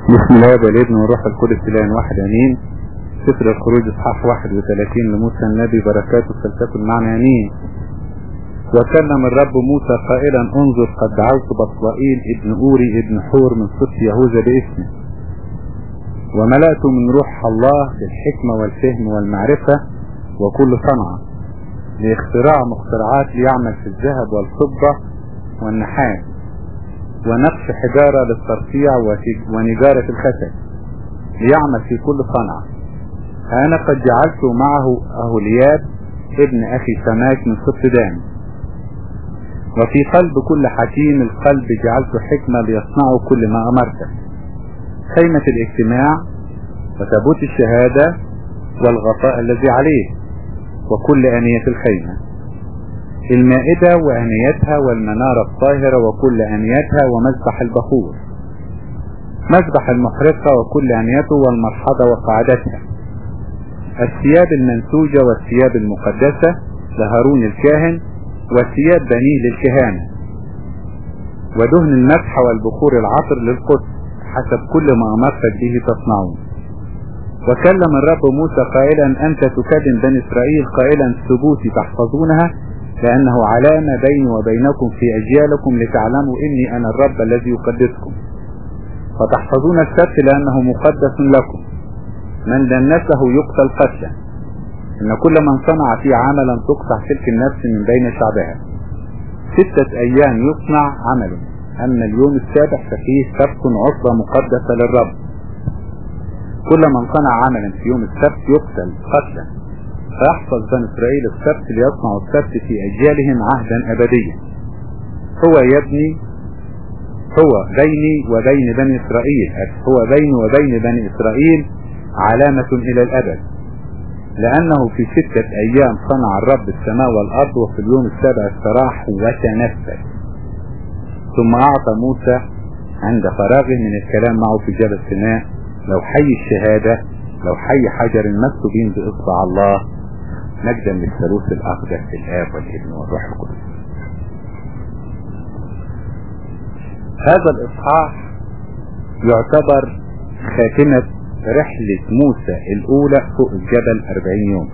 بسم الله والابن والروح القدس الان واحد امين سفر الخروج اصحاح 31 لموسى النبي بركاته فلتكن معنا امين وكلم الرب موسى قائلا انظر قد دعوت بطلائيل ابن اوري ابن حور من صف يهوذا باسمه وملأت من روح الله بالحكمة والفهم والمعرفة وكل صنعة لاختراع مخترعات ليعمل في الذهب والفضة والنحاس ونقش حجارة للترفيع ونجارة الخشب ليعمل في كل صنعة أنا قد جعلت معه أهولياب ابن أخي سماك من صف دان وفي قلب كل حكيم القلب جعلت حكمة ليصنعوا كل ما أمرته خيمة الاجتماع وتابوت الشهادة والغطاء الذي عليه وكل آنية الخيمة المائدة وآنيتها والمنارة الطاهرة وكل آنيتها ومذبح البخور مذبح المحرقة وكل آنيته والمرحضة وقاعدتها الثياب المنسوجة والثياب المقدسة لهارون الكاهن وثياب بنيه للكهانة ودهن المسح والبخور العطر للقدس حسب كل ما أمرتك به تصنعون وكلم الرب موسى قائلا أنت تكلم بني إسرائيل قائلا ثبوتي تحفظونها لأنه علامة بيني وبينكم في أجيالكم لتعلموا إني أنا الرب الذي يقدسكم فتحفظون السبت لأنه مقدس لكم من دنسه يقتل قتلا إن كل من صنع فيه عملا تقطع تلك النفس من بين شعبها ستة أيام يصنع عمله أما اليوم السابع ففيه سبت عطلة مقدسة للرب كل من صنع عملا في يوم السبت يقتل قتلا فيحفظ بني إسرائيل السبت ليصنعوا السبت في أجيالهم عهدا أبديا هو يبني هو بيني وبين بني إسرائيل هو بيني وبين بني إسرائيل علامة إلى الأبد لأنه في ستة أيام صنع الرب السماء والأرض وفي اليوم السابع استراح وتنفس ثم أعطى موسى عند فراغه من الكلام معه في جبل سيناء لو حي الشهادة لو حي حجر مكتوبين بإصبع الله مجدا للثالوث الأقدس الآب والابن والروح القدس هذا الإصحاح يعتبر خاتمة رحلة موسى الأولى فوق الجبل أربعين يوم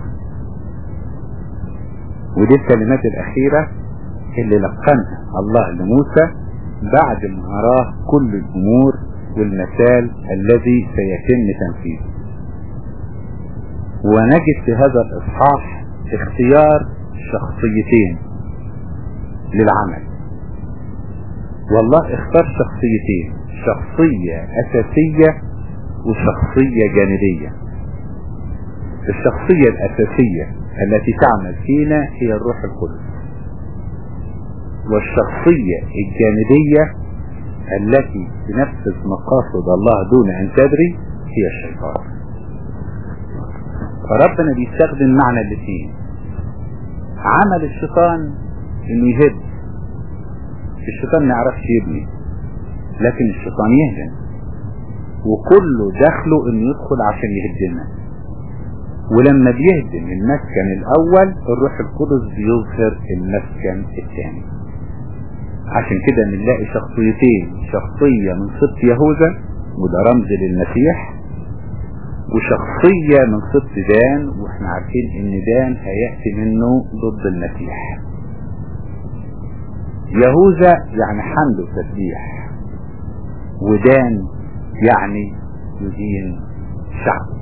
ودي الكلمات الأخيرة اللي لقنها الله لموسى بعد ما أراه كل الأمور والمثال الذي سيتم تنفيذه ونجد في هذا الإصحاح اختيار شخصيتين للعمل والله اختار شخصيتين شخصية أساسية وشخصية جانبية الشخصية الأساسية التي تعمل فينا هي الروح القدس والشخصية الجانبية التي تنفذ مقاصد الله دون أن تدري هي الشيطان فربنا بيستخدم معنى الاثنين عمل الشيطان انه يهد الشيطان ما يعرفش يبني لكن الشيطان يهدم وكله دخله انه يدخل عشان يهدمنا ولما بيهدم المسكن الاول الروح القدس بيظهر المسكن الثاني عشان كده بنلاقي شخصيتين شخصية من سبط يهوذا وده رمز للمسيح وشخصية من سبط دان واحنا عارفين ان دان هيأتي منه ضد المسيح يهوذا يعني حمد وتسبيح ودان يعني يدين شعب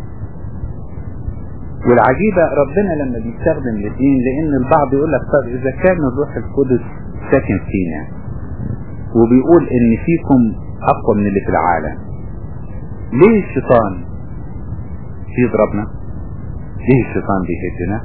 والعجيبة ربنا لما بيستخدم الاثنين لان البعض يقول لك طب اذا كان الروح القدس ساكن فينا وبيقول ان فيكم اقوى من اللي في العالم ليه الشيطان يضربنا ليه الشيطان بيهدنا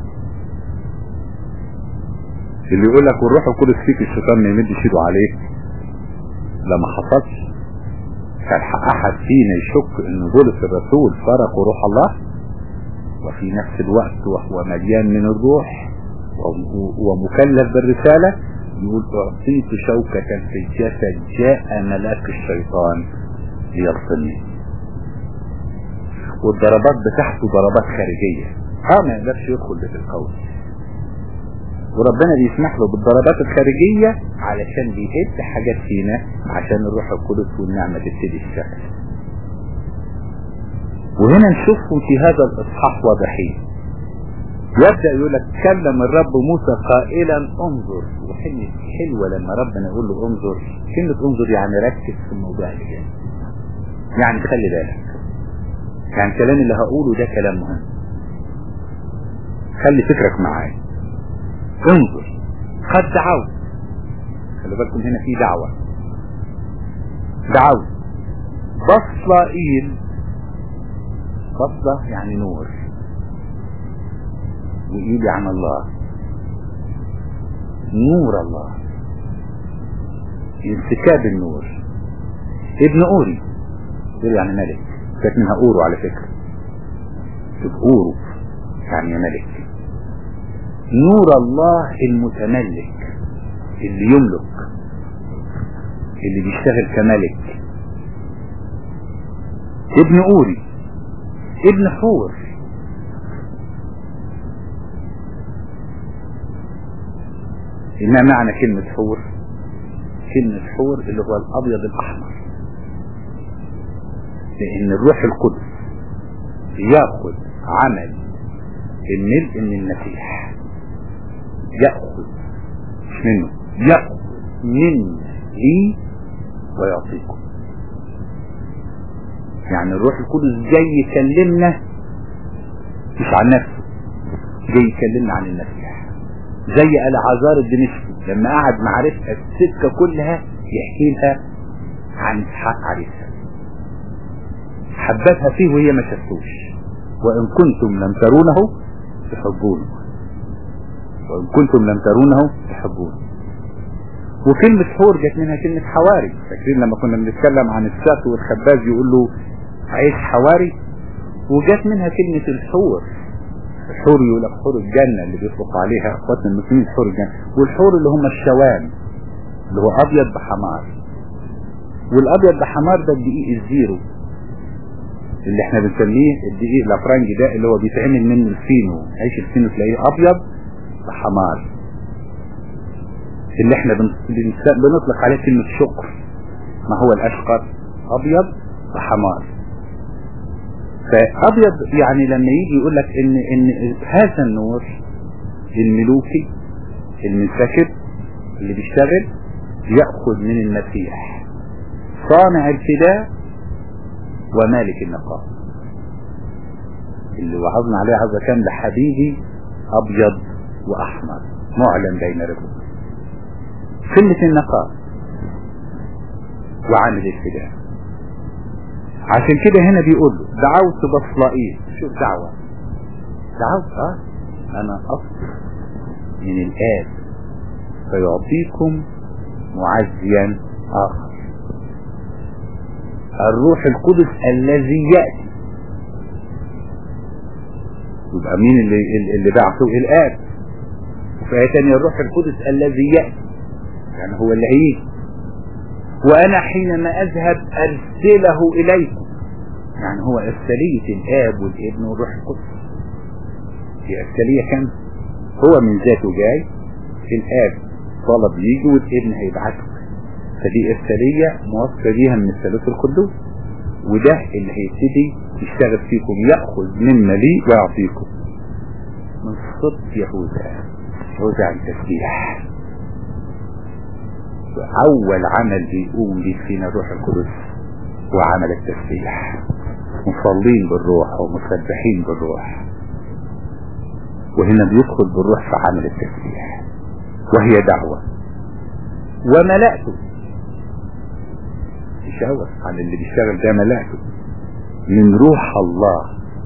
اللي يقول لك والروح القدس فيك الشيطان ما يمدش ايده عليك لما حصلش كان احد فينا يشك ان بولس الرسول فرق روح الله وفي نفس الوقت وهو مليان من الروح ومكلف بالرسالة يقول اعطيت شوكة في الجسد جاء ملاك الشيطان ليلطني والضربات بتاعته ضربات خارجية اه ما يقدرش يدخل في القول وربنا بيسمح له بالضربات الخارجية علشان بيهد حاجات فينا عشان الروح القدس والنعمة تبتدي تشتغل وهنا نشوفهم في هذا الاصحاح واضحين يبدأ يقول لك كلم الرب موسى قائلا انظر وحلوة حلوة لما ربنا يقول له انظر كلمة انظر يعني ركز في الموضوع اللي جاي يعني خلي بالك يعني الكلام اللي هقوله ده كلام مهم خلي فكرك معايا انظر قد دعوت خلي بالكم هنا في دعوة دعوت بصلائيل بصلة يعني نور وإيدي عن الله نور الله انسكاب النور ابن أوري أوري يعني ملك كانت منها أورو على فكرة أورو يعني ملك نور الله المتملك اللي يملك اللي بيشتغل كملك ابن أوري ابن حور ما معنى كلمة حور كلمة حور اللي هو الأبيض الأحمر لأن الروح القدس يأخذ عمل الملء من المسيح يأخذ مش منه يأخذ من لي ويعطيكم يعني الروح القدس جاي يكلمنا مش عن نفسه جاي يكلمنا عن المسيح زي العذار الدمشقي لما قعد مع رفقه السكه كلها يحكي لها عن اسحاق عريسها حبتها فيه وهي ما شفتوش وان كنتم لم ترونه تحبونه وان كنتم لم ترونه تحبونه وكلمة حور جت منها كلمة حواري فاكرين لما كنا بنتكلم عن الساق والخباز يقول له عيش حواري وجت منها كلمة الحور الحور يقول لك حور الجنة اللي بيطلق عليها اخواتنا المسلمين حور الجنة والحور اللي هم الشوام اللي هو ابيض بحمار والابيض بحمار ده الدقيق الزيرو اللي احنا بنسميه الدقيق الافرنجي ده اللي هو بيتعمل منه الفينو عيش الفينو تلاقيه ابيض بحمار اللي احنا بنطلق عليه كلمة شكر ما هو الاشقر ابيض وحمار فابيض يعني لما يجي يقول لك ان ان هذا النور الملوكي المنسكب اللي بيشتغل يأخذ من المسيح صانع الفداء ومالك النقاء اللي وعظنا عليه عز كان لحبيبي ابيض واحمر معلن بين رجل قلة النقاء وعامل الفداء عشان كده هنا بيقول له دعوت بصلائيل شو الدعوة دعوت اه انا اصل من الاب فيعطيكم معزيا اخر الروح القدس الذي يأتي يبقى مين اللي اللي بعثه الاب وفي تانية الروح القدس الذي يأتي يعني هو اللي هيجي وانا حينما اذهب ارسله اليكم يعني هو ارسالية الاب والابن والروح القدس في ارسالية كم هو من ذاته جاي الاب طلب يجي والابن هيبعته فدي ارسالية موصى بيها من الثالوث القدوس وده اللي هيبتدي يشتغل فيكم يأخذ مما لي ويعطيكم من صدق يهوذا يهوذا عن تسبيح اول عمل بيقوم به فينا الروح القدس هو عمل التسبيح مصلين بالروح ومسبحين بالروح وهنا بيدخل بالروح في عمل التسبيح وهي دعوة وملأته يشاور عن اللي بيشتغل ده ملأته من روح الله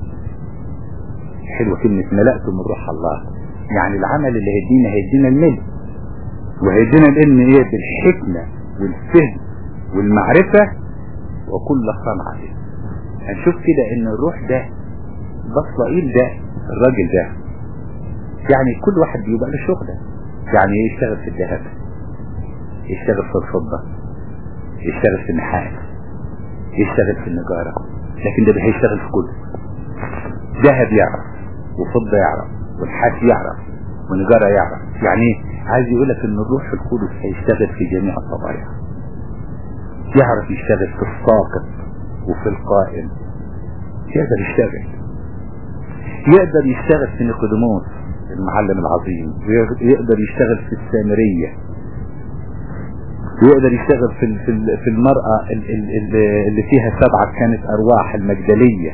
حلوة كلمة ملأته من روح الله يعني العمل اللي هيدينا هيدينا الملء وهيدينا العلم ايه بالحكمة والفهم والمعرفة وكل صنعة هنشوف كده ان الروح ده بصلائيل ده الراجل ده يعني كل واحد بيبقى له شغله يعني يشتغل في الذهب يشتغل في الفضة يشتغل في النحاس يشتغل في النجارة لكن ده هيشتغل في كله ذهب يعرف وفضة يعرف والنحاس يعرف ونجارة يعرف يعني ايه عايز يقول لك ان الروح القدس هيشتغل في جميع الطبائع يعرف يشتغل في الساقط وفي القائم يقدر يشتغل يقدر يشتغل في نيقوديموس المعلم العظيم ويقدر يشتغل في السامرية ويقدر يشتغل في في في المرأة اللي فيها سبعة كانت أرواح المجدلية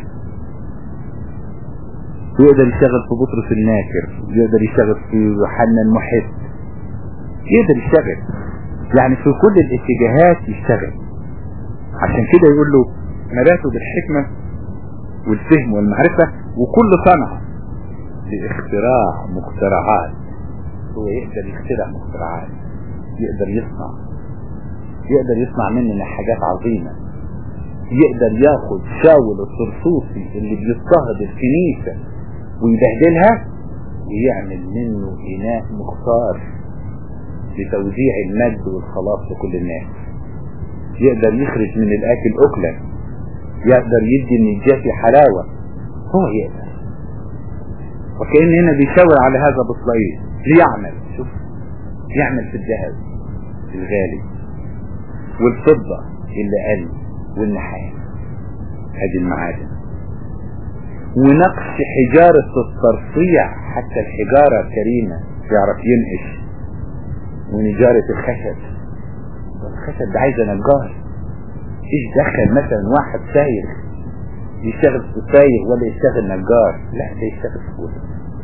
ويقدر يشتغل في بطرس الناكر ويقدر يشتغل في يوحنا المحب يقدر يشتغل يعني في كل الاتجاهات يشتغل عشان كده يقول له ملاته بالحكمة والفهم والمعرفة وكل صنعة لاختراع مخترعات هو يقدر يخترع مخترعات يقدر يصنع يقدر يصنع مننا حاجات عظيمة يقدر ياخد شاول الطرسوسي اللي بيضطهد الكنيسة ويبهدلها ويعمل منه إناء مختار لتوزيع المجد والخلاص لكل الناس يقدر يخرج من الآكل أكلا يقدر يدي النجاة حلاوة هو يقدر وكأن هنا بيشاور على هذا بصلائيل ليعمل شوف يعمل في الذهب الغالي والفضة اللي قل والنحاس هذه المعادن ونقش حجارة الترصيع حتى الحجارة الكريمة يعرف ينقش ونجارة الخشب الخشب ده عايزة نجار ايش دخل مثلا واحد سايق يشتغل في سايق ولا يشتغل نجار لا ده يشتغل في كله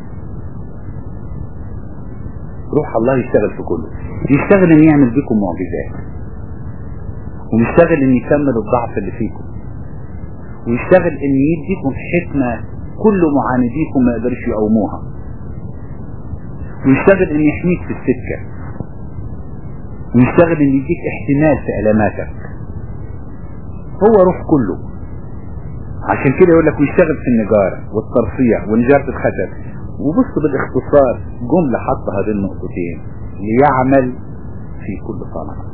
روح الله يشتغل في كله يشتغل ان يعمل بكم معجزات ويشتغل ان يكمل الضعف اللي فيكم ويشتغل ان يديكم حكمة كل معانديكم ما يقدرش يقوموها ويشتغل ان يحميك في السكة ويشتغل ان يديك احتمال في علاماتك هو روح كله عشان كده يقول لك ويشتغل في النجارة والترصيع ونجارة الخشب وبص بالاختصار جملة حط هذين النقطتين ليعمل في كل صنعة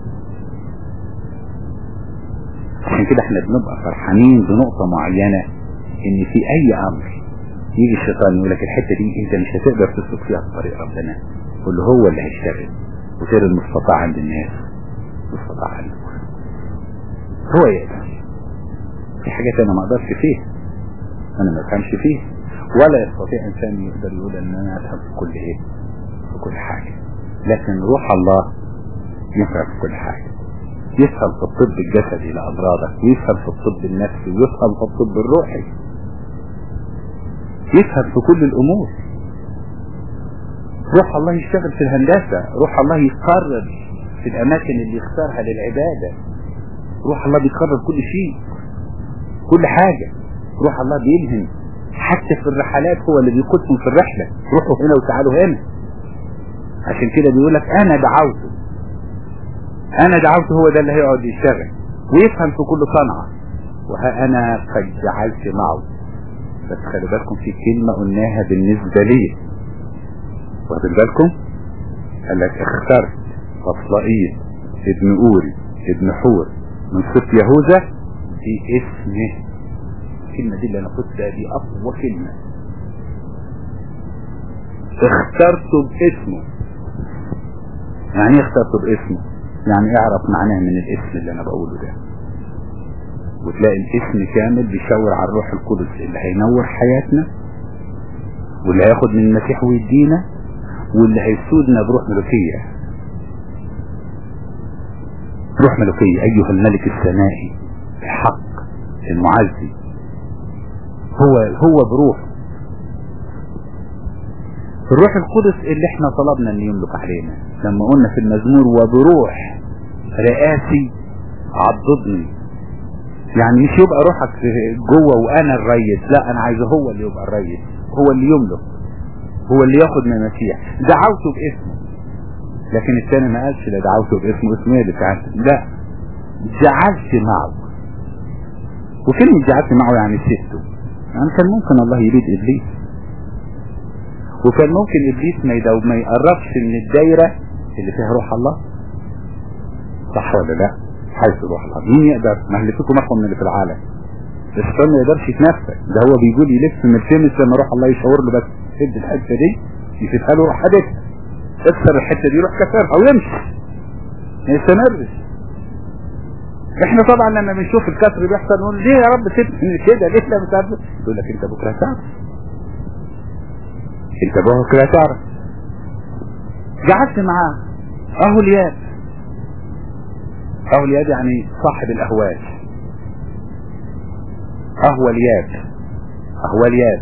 عشان كده احنا بنبقى فرحانين بنقطة معينة ان في اي امر يجي الشيطان يقول لك الحتة دي انت مش هتقدر تسلك فيها بطريق ربنا قول له هو اللي هيشتغل وغير المستطاع عند الناس مستطاع عنده هو يقدر في حاجات انا ما اقدرش فيها انا ما افهمش فيها ولا يستطيع انسان يقدر يقول ان انا افهم في كل ايه في كل حاجة لكن روح الله يفهم في كل حاجة يفهم في الطب الجسدي لأمراضك ويفهم في الطب النفسي ويفهم في الطب الروحي يفهم في كل الأمور روح الله يشتغل في الهندسة روح الله يقرر في الأماكن اللي يختارها للعبادة روح الله بيقرر كل شيء كل حاجة روح الله بيلهم حتى في الرحلات هو اللي بيقودكم في الرحلة روحوا هنا وتعالوا هنا عشان كده بيقول لك أنا دعوته انا دعوت هو ده اللي هيقعد يشتغل ويفهم في كل صنعة وها انا قد جعلت معه بس خلي بالكم في كلمة قلناها بالنسبة لي واخد بالكم قال لك اخترت اصلائيل ابن اوري ابن حور من سبط يهوذا في اسمه الكلمة دي اللي انا قلتها دي اقوى كلمة اخترته باسمه يعني ايه اخترته باسمه يعني اعرف معناه من الاسم اللي انا بقوله ده وتلاقي الاسم كامل بيشاور على الروح القدس اللي هينور حياتنا واللي هياخد من المسيح ويدينا واللي هيسودنا بروح ملوكية روح ملوكية ايها الملك السمائي الحق المعزي هو هو بروح الروح القدس اللي احنا طلبنا ان يملك علينا لما قلنا في المزمور وبروح رئاسي عضدني يعني مش يبقى روحك جوه وانا الريس لا انا عايزه هو اللي يبقى الريس هو اللي يملك هو اللي ياخد من المسيح دعوته باسمه لكن الثاني ما قالش لا دعوته باسمه اسمه اللي بتاعت لا جعلت معه وكلمة جعلت معه يعني سبته يعني كان ممكن الله يريد ابليس وكان ممكن ابليس ما يدو ما يقربش من الدايرة اللي فيها روح الله صح ولا لا حيث روح الله مين يقدر ما اللي فيكم اقوى من اللي في العالم الشيطان ما يقدرش يتنفس ده هو بيقول يلف من التمس لما روح الله يشاور له بس ادي الحته دي يفتها له روح حدث اكسر الحته دي روح كسرها ويمشي ما يستمرش احنا طبعا لما بنشوف الكسر بيحصل نقول ليه يا رب سيبني كده ليه لا مش عارف يقول لك انت بكره هتعرف انت بكره هتعرف قعدت معاه اهو الياد اهو الياد يعني صاحب الاهوال اهو الياد اهو الياد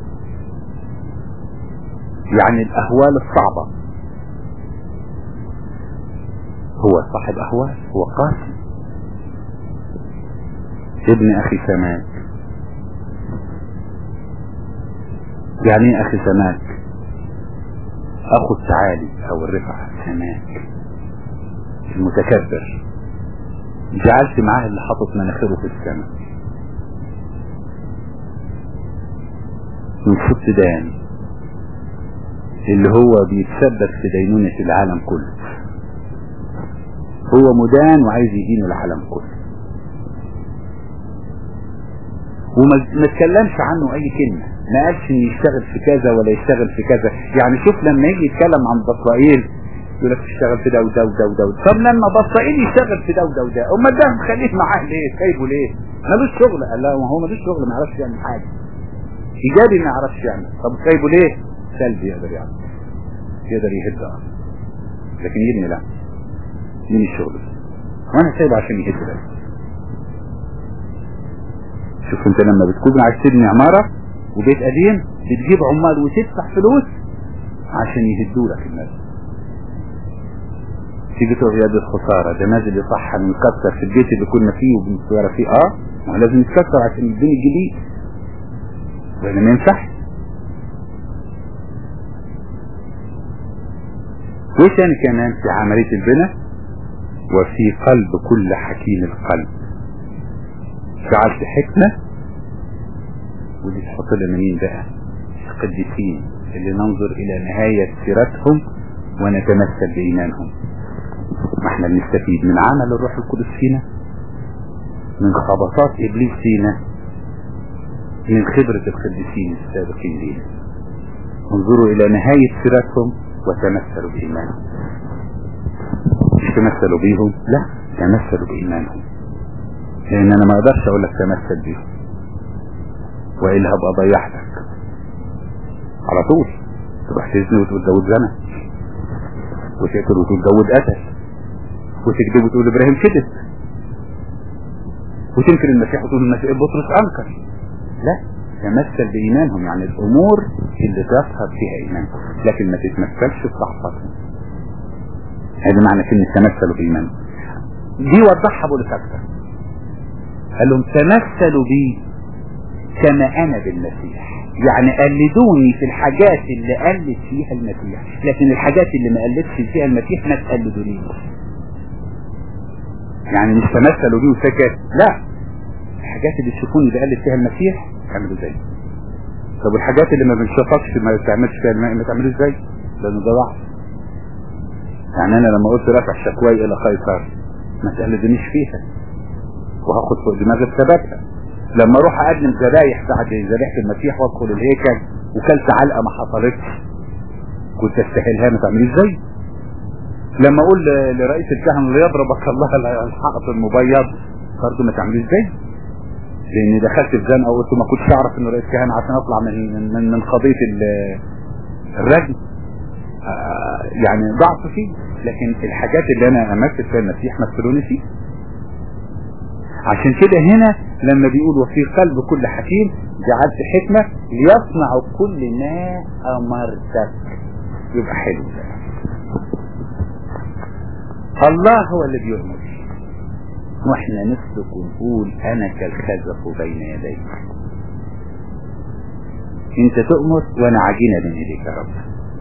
يعني الاهوال الصعبة هو صاحب اهوال هو قاسم ابن اخي سماك يعني ايه اخي سماك اخو التعالي او الرفعة سماك المتكبر جعلت معاه اللي حاطط مناخيره في السماء من الدان اللي هو بيتسبب في دينونة العالم كله هو مدان وعايز يدين العالم كله وما اتكلمش عنه اي كلمة ما قالش ان يشتغل في كذا ولا يشتغل في كذا يعني شوف لما يجي يتكلم عن بطرائيل يقول لك تشتغل في ده وده وده وده وده طب لما بطرائيل يشتغل في ده وده وده امال ده مخليه معاه ليه سايبه ليه ملوش شغل قال لا ما هو ملوش شغل ما يعرفش يعمل حاجه ايجابي ما يعرفش يعمل طب سايبه ليه سلبي يقدر يعمل يقدر يهد اه لكن يبني لا من الشغل وانا سايبه عشان يهد بس شوف انت لما بتكون عايز تبني عمارة وبيت قديم بتجيب عمال وتدفع فلوس عشان يهدوا لك الناس تيجي تقول يا دي الخسارة ده نازل يصحن ويكسر في البيت اللي كنا فيه وبنصور فيه اه ما لازم يتكسر عشان يديني الجديد وانا ما ينفعش وايه تاني كمان في عملية البناء وفي قلب كل حكيم القلب جعلت حكمة ودي تحط لنا مين بقى القديسين اللي ننظر الى نهاية سيرتهم ونتمثل بإيمانهم ما احنا بنستفيد من عمل الروح القدس فينا من خبطات إبليس فينا من خبرة القديسين السابقين لينا انظروا إلى نهاية سيرتهم وتمثلوا بإيمانهم مش تمثلوا بيهم لا تمثلوا بإيمانهم لأن أنا ما أقدرش أقول لك تمثل بيهم وإلا هبقى ضيعتك على طول تروح تزني وتقول داود زنى وتقتل وتقول داود قتل وتكذب وتقول إبراهيم كذب وتنكر المسيح وتقول المسيح بطرس أنكر لا تمثل بإيمانهم يعني الأمور اللي تظهر فيها إيمان لكن ما تتمثلش بصحفتهم هذا معنى كلمة تمثلوا بإيمانهم دي وضحها بولس أكثر قال لهم تمثلوا بي كما أنا بالمسيح يعني قلدوني في الحاجات اللي قلد فيها المسيح لكن الحاجات اللي ما قلدش فيها المسيح ما تقلدونيش يعني مش تمثلوا بيه وسكت لا الحاجات اللي تشوفوني بقلد فيها المسيح اعملوا زي طب الحاجات اللي ما بنشوفكش ما تعملش فيها الماء ما تعملوش زي لانه ده ضعف يعني انا لما قلت رفع شكواي الى قيصر ما تقلدنيش فيها وهاخد فوق دماغي بسببها لما اروح اقدم ذبايح بعد ذبيحه المسيح وادخل الهيكل وكلت علقه ما حصلتش كنت استاهلها ما تعمليش زي لما اقول لرئيس الكهنه ليضربك الله الحائط المبيض برضه ما تعمليش زي لاني دخلت في زنقه وقلت ما كنتش اعرف انه رئيس كهنه عشان اطلع من من من قضيه الرجم آه يعني ضعف فيه لكن الحاجات اللي انا امثل فيها المسيح مثلوني فيه عشان كده هنا لما بيقول وفي قلب كل حكيم جعلت حكمة ليصنع كل ما امرتك يبقى حلو الله هو اللي بيؤمر واحنا نسلك ونقول انا كالخزف بين يديك انت تؤمر وانا عجينة بين ايديك يا رب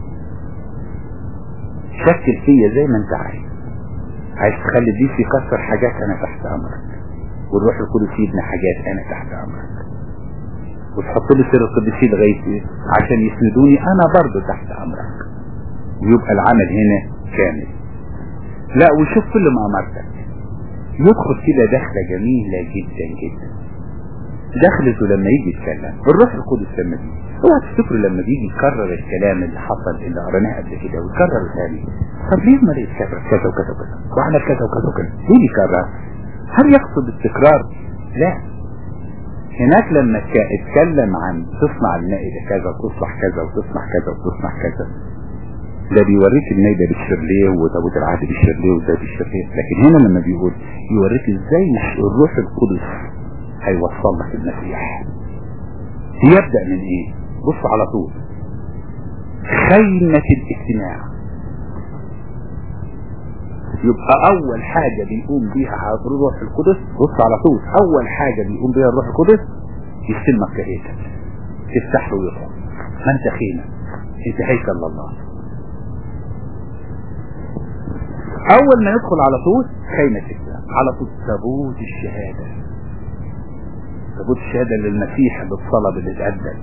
شكل فيا زي ما انت عايز عايز تخلي دي يكسر حاجات انا تحت امرك والروح القدس يبني حاجات انا تحت امرك وتحط لي سر القديسين لغايه عشان يسندوني انا برضه تحت امرك ويبقى العمل هنا كامل لا وشوف كل ما امرتك يدخل كده دخله جميله جدا جدا دخلته لما يجي يتكلم الروح القدس لما يجي اوعى تفتكروا لما بيجي يكرر الكلام اللي حصل اللي قريناه قبل كده ويكرر ثاني طب ليه ما يتكرر كذا وكذا وكذا وعمل كذا وكذا وكذا ليه بيكرر هل يقصد التكرار لا هناك لما اتكلم عن تصنع المائدة كذا وتصنع كذا وتصنع كذا وتصنع كذا ده بيوريك المائدة بالشرليه وتابوت العهد بالشرليه وده بالشرليه لكن هنا لما بيقول يوريك ازاي الروح القدس هيوصل لك المسيح يبدأ من ايه بص على طول خيمة الاجتماع يبقى اول حاجة بيقوم بيها الروح القدس بص على طول اول حاجة بيقوم بيها الروح القدس يستلمك كهيكل تفتح له ويطلع ما انت خيمة انت هيكل الله اول ما يدخل على طول خيمة الاجتماع على طول تابوت الشهادة تابوت الشهادة للمسيح بالصلب اللي اتقدم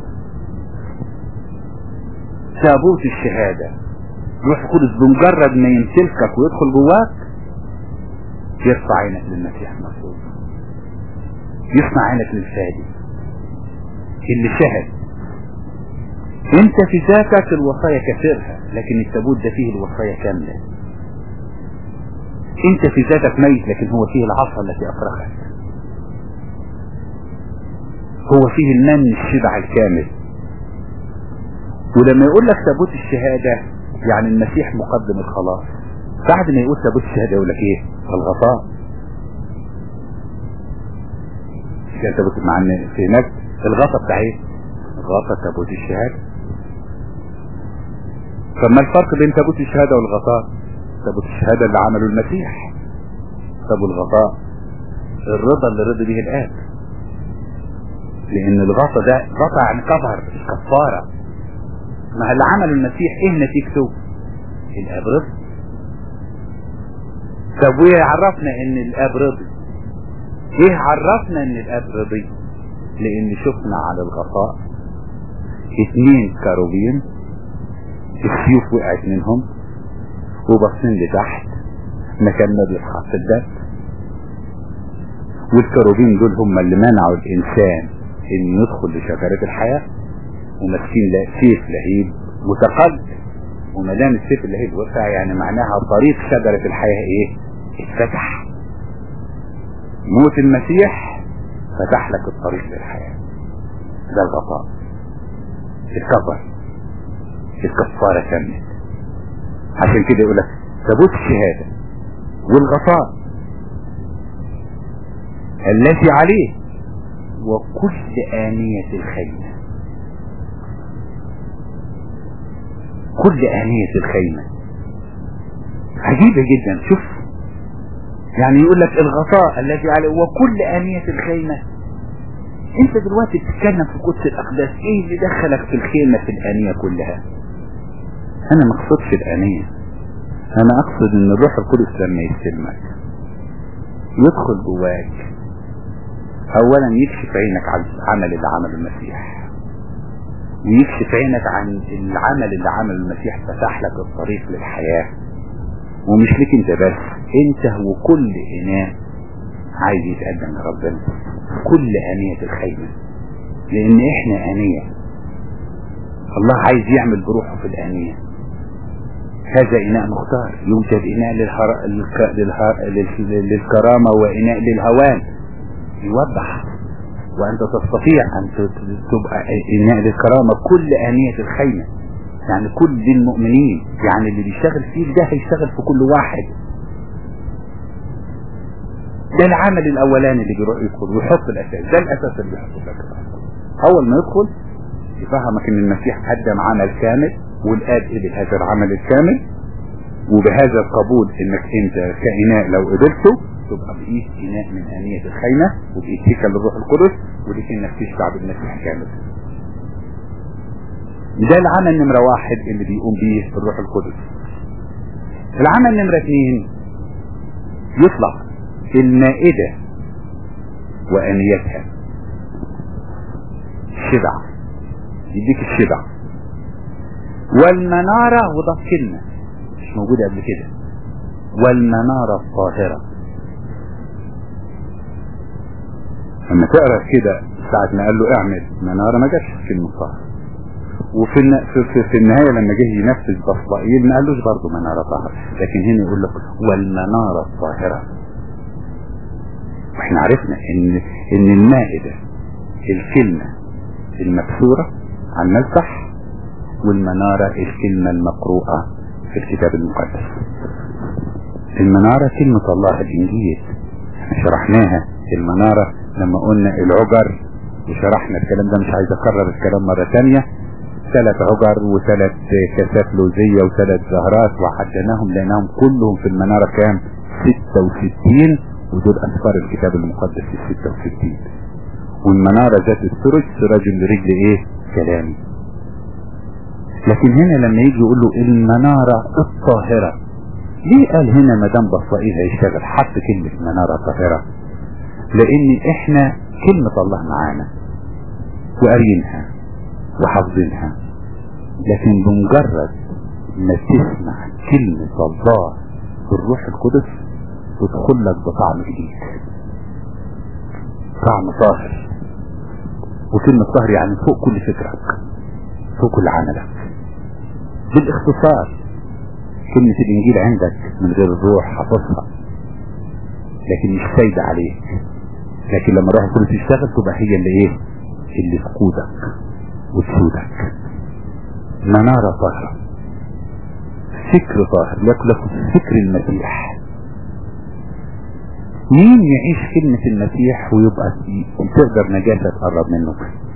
تابوت الشهادة روح القدس بمجرد ما يمسكك ويدخل جواك يرفع عينك للمسيح المفروض يصنع عينك للفادي اللي شهد انت في ذاتك الوصايا كثيرها لكن التابوت ده فيه الوصايا كاملة انت في ذاتك ميت لكن هو فيه العصا التي افرخت هو فيه المن الشبع الكامل ولما يقول لك تابوت الشهادة يعني المسيح مقدم الخلاص بعد ما يقول تابوت الشهادة يقول لك ايه الغطاء كان تابوت مع ان في هناك الغطاء بتاع ايه غطاء تابوت الشهادة فما الفرق بين تابوت الشهادة والغطاء تابوت الشهادة اللي عمله المسيح طب والغطاء الرضا اللي رضي به الآب لان الغطاء ده غطاء عن كفر مش كفارة ما اللي عمله المسيح ايه نتيجته الاب رضي طب وايه عرفنا ان الاب رضي ايه عرفنا ان الاب رضي لان شفنا على الغطاء اتنين كروبين السيوف وقعت منهم وبصين لتحت مكان ما بيتحط الدم والكروبين دول هم اللي منعوا الانسان ان يدخل لشجرة الحياة وماسكين سيف لهيب وتقد وما دام السيف اللهيب وسع يعني معناها طريق شجرة الحياة ايه اتفتح موت المسيح فتح لك الطريق للحياة ده الغطاء الكفر الكفارة كملت عشان كده يقول لك ثبوت الشهادة والغطاء التي عليه وكل آنية الخيمة كل آنية الخيمة عجيبة جدا شوف يعني يقول لك الغطاء الذي عليه وكل آنية الخيمة انت دلوقتي بتتكلم في قدس الأقداس ايه اللي دخلك في الخيمة في الآنية كلها انا ما اقصدش الآنية انا اقصد ان الروح القدس لما يستلمك يدخل جواك اولا يكشف عينك عن العمل اللي عمله المسيح ويكشف عينك عن العمل اللي عمله المسيح فتح لك الطريق للحياة ومش ليك انت بس انت وكل اناء عايز يتقدم لربنا كل انية الخيمة لان احنا انية الله عايز يعمل بروحه في الانية هذا اناء مختار يوجد اناء للهر... للهر... لل... للكرامة واناء للهوان يوضح وانت تستطيع ان تبقى اناء للكرامة كل انية الخيمة يعني كل المؤمنين يعني اللي بيشتغل فيه ده هيشتغل في كل واحد ده العمل الاولاني اللي بيروح يدخل ويحط الاساس ده الاساس اللي بيحطه لك اول ما يدخل يفهمك ان المسيح قدم عمل كامل والاب قبل هذا العمل الكامل وبهذا القبول انك انت كإناء لو قبلته تبقى بقيت إناء من آنية الخيمة وبقيت هيكل للروح القدس ولكن انك تشبع بالمسيح كامل ده العمل نمرة واحد اللي بيقوم بيه الروح القدس العمل نمرة اثنين يطلق المائدة وآنيتها الشبع يديك الشبع والمنارة وده كلمة مش موجودة قبل كده والمنارة الطاهرة لما تقرا كده ساعة ما قال له اعمل منارة ما جابش كلمة طاهرة وفي في, في, في النهاية لما جه ينفذ بصلائيل ما قالوش برضه منارة طاهرة لكن هنا يقول لك والمنارة الطاهرة احنا عرفنا ان ان المائدة الكلمة المكسورة على المسبح والمنارة الكلمة المقروءة في الكتاب المقدس المنارة كلمة الله الإنجيل احنا شرحناها المنارة لما قلنا العجر وشرحنا الكلام ده مش عايز اكرر الكلام مرة تانية ثلاث عجر وثلاث كاسات لوزية وثلاث زهرات وحدناهم لانهم كلهم في المنارة كام 66 ودول اسفار الكتاب المقدس ال 66 والمنارة ذات السرج سراج لرجل ايه كلامي لكن هنا لما يجي يقول له المنارة الطاهرة ليه قال هنا مدام بصائر هيشتغل حط كلمة منارة طاهرة لان احنا كلمة الله معانا وقارينها وحافظينها لكن بمجرد ما تسمع كلمة الله بالروح القدس تدخل لك بطعم جديد طعم طاهر وكلمة طاهر يعني فوق كل فكرك فوق كل عملك بالاختصار كلمة الانجيل عندك من غير الروح حافظها لكن مش سايدة عليك لكن لما الروح القدس يشتغل تبقى هي اللي ايه اللي تقودك وتسودك منارة طاهرة فكر طاهر لك لك فكر المسيح مين يعيش كلمة المسيح ويبقى تقدر نجاسة تقرب منه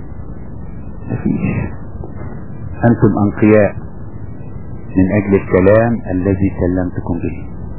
مفيش أنتم أنقياء من أجل الكلام الذي كلمتكم به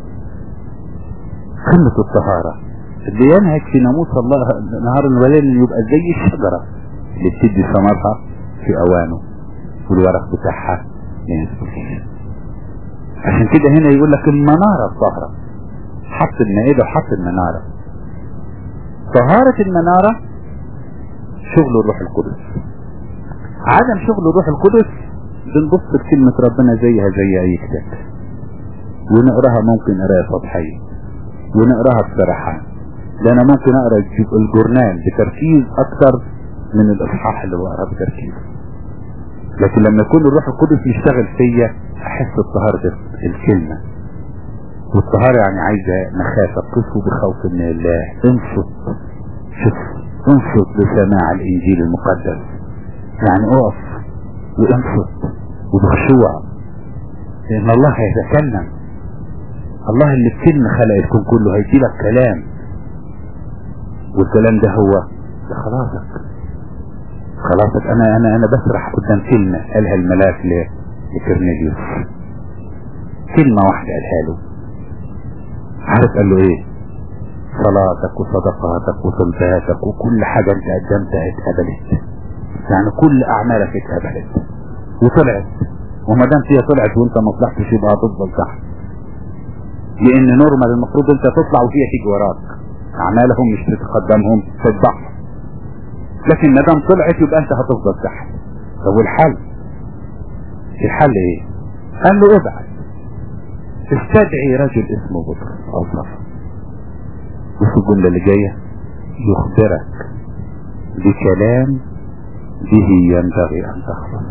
قمة الطهارة اللي ينهج في ناموس الله نهار الوليل يبقى زي الشجرة اللي بتدي ثمرها في أوانه والورق بتاعها ما ينسوش عشان كده هنا يقول لك المنارة الطاهرة حط المائدة وحط المنارة طهارة المنارة شغل الروح القدس عدم شغل الروح القدس بنبص لكلمة ربنا زيها زي اي كتاب ونقراها ممكن قراية سطحية ونقراها بصراحة ده انا ممكن اقرا الجورنال بتركيز اكتر من الاصحاح اللي بقراه بتركيز لكن لما يكون الروح القدس يشتغل فيا احس بطهارة الكلمة والطهارة يعني عايزة مخافة قفوا بخوف من الله انصت شوف انصت لسماع الانجيل المقدس يعني اقف وانصت وبخشوع لان الله هيتكلم الله اللي بكلمة خلق الكون كله هيدي لك كلام والكلام ده هو ده خلاصك خلاصك انا انا انا بسرح قدام كلمة قالها الملاك لكرنيليوس كلمة واحدة قالها له عارف قال له ايه صلاتك وصدقاتك وصلاتك وكل حاجة انت قدمتها اتقبلت يعني كل اعمالك اتقبلت وطلعت وما دام فيها طلعت وانت ما طلعتش يبقى هتفضل تحت لان نورمال المفروض انت تطلع وهي تيجي وراك اعمالهم مش تتقدمهم تتضعف لكن ما دام طلعت يبقى انت هتفضل تحت طب والحل الحل ايه قال له ابعد استدعي رجل اسمه بطرس او صفا بص الجملة اللي جاية يخبرك بكلام به ينبغي ان تخلص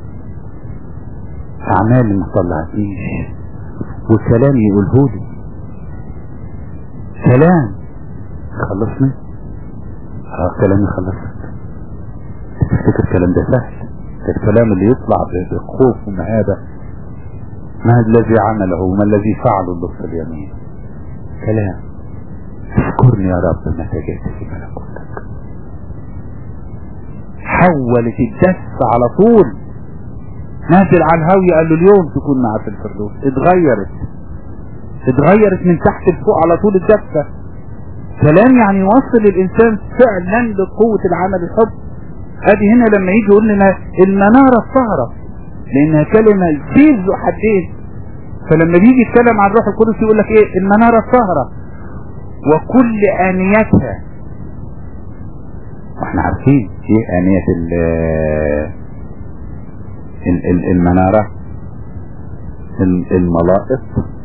اعمال ما طلعتنيش وكلام يقوله لي كلام خلصني اه كلام يخلصك تفتكر الكلام ده سهل الكلام اللي يطلع بخوف ومهابة ما الذي عمله وما الذي فعله اللص اليمين كلام اذكرني يا رب متى جئت في ملكوتك حولت الدس على طول نازل على الهاوية قال له اليوم تكون معاه في الفردوس اتغيرت اتغيرت من تحت لفوق على طول الدفة كلام يعني يوصل الانسان فعلا لقوة العمل الحب ادي هنا لما يجي يقول لنا المنارة السهرة لانها كلمة سيف ذو حدين فلما بيجي يتكلم عن الروح القدس يقول لك ايه المنارة السهرة وكل انيتها واحنا عارفين ايه انية المنارة الملائط